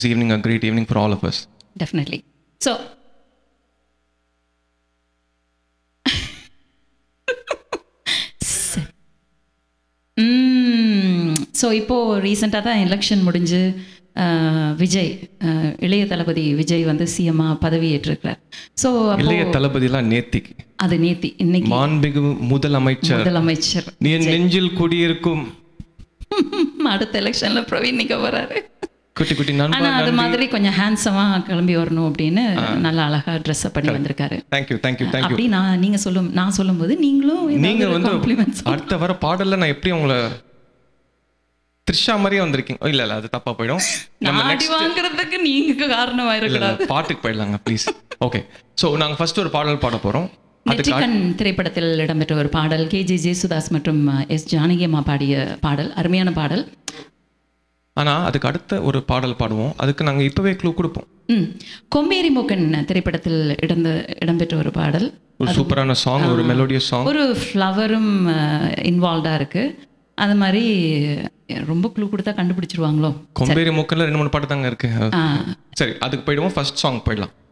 this evening a great evening for all of us. Definitely so so இப்போது ரீசெண்டாக தான் election முடிஞ்சு அஹ், விஜய் அஹ், இளைய தளபதி விஜய் வந்து சிஎம்மா பதவி ஏற்றிருக்கிறார் ஸோ அப்போ இளைய தளபதிலாம் நேத்திக்கு அது நேத்தி இன்னைக்கு மாண்புமிகு முதலமைச்சர் முதலமைச்சர் நீ என் நெஞ்சில் குடியிருக்கும் அடுத்த எலெக்ஷனில் பிரவீன் நிற்க வராரு குட்டி குட்டி நண்பா ஆனால் அது மாதிரி கொஞ்சம் ஹேண்ட்ஸமாக கிளம்பி வரணும் அப்படின்னு நல்லா அழகாக ட்ரெஸ்அப் பண்ணி வந்திருக்காரு தேங்க்யூ தேங்க்யூ தேங்க்யூ அப்படி நான் நீங்க சொல்லும் நான் சொல்லும்போது நீங்களும் நீங்க வந்து காம்ப்ளிமெண்ட்ஸ் அடுத்த வர பாடல்ல நான் எப்படி உங்களை த்ரிஷா மாதிரியே வந்திருக்கீங்க இல்ல இல்ல அது தப்பா போயிடும் நம்ம நாடி வாங்குறதுக்கு நீங்க காரணமா இல்ல இருக்கலாம் இல்ல பாட்டுக்கு போயிடலாங்க ப்ளீஸ் ஓகே ஸோ நாங்க ஃபர்ஸ்ட் ஒரு பாடல் பாட போறோம் அதுக்கு நெற்றிக்கண் திரைப்படத்தில் இடம்பெற்ற ஒரு பாடல் கே ஜே ஜேசுதாஸ் மற்றும் எஸ் ஜானகி அம்மா பாடிய பாடல் அருமையான பாடல் ஆனா அதுக்கு அடுத்த ஒரு பாடல் பாடுவோம் அதுக்கு நாங்க இப்பவே க்ளூ கொடுப்போம் ம் கொம்பேரி மூக்கன் திரைப்படத்தில் இடந்த இடம்பெற்ற ஒரு பாடல் ஒரு சூப்பரான சாங் ஒரு மெலோடியஸ் சாங் ஒரு ஃப்ளவரும் இன்வால்வ்டாக இருக்கு அது மாதிரி ரொம்ப க்ளூ கொடுத்தா கண்டுபிடிச்சிருவாங்களோ கொம்பேரி மூக்கல்ல ரெண்டு மூணு பாட்டு தாங்க இருக்கு ஆ சரி அதுக்கு போயிடுவோம் ஃபர்ஸ்ட் சாங் போயிடலாம்